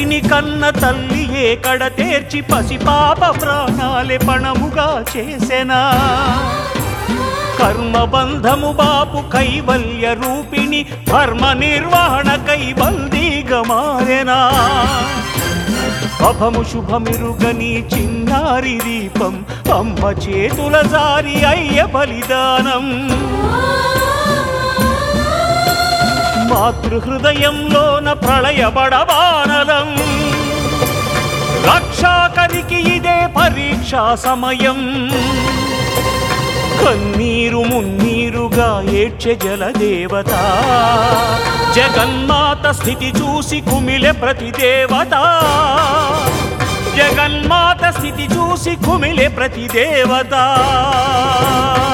కొడుకుని కన్న తల్లి ఏ కడ తీర్చి పసిపాప ప్రాణాలే పణముగా చేసెనా కర్మబంధము బాపు కైవల్య రూపిణి ధర్మ నిర్వహణ కైవల్దీగా మారెనా అభము శుభమిరుగని చిన్నారి దీపం అమ్మ చేతుల జారి అయ్య బలిదానం మాతృహృదయంలోన ప్రళయబడబానలం రక్షాకరికి ఇదే పరీక్షా సమయం కన్నీరు మున్నీరుగా ఏడ్చె జలదేవత జగన్మాత స్థితి చూసి కుమిలె ప్రతి దేవత జగన్మాత స్థితి చూసి కుమిలె ప్రతి దేవత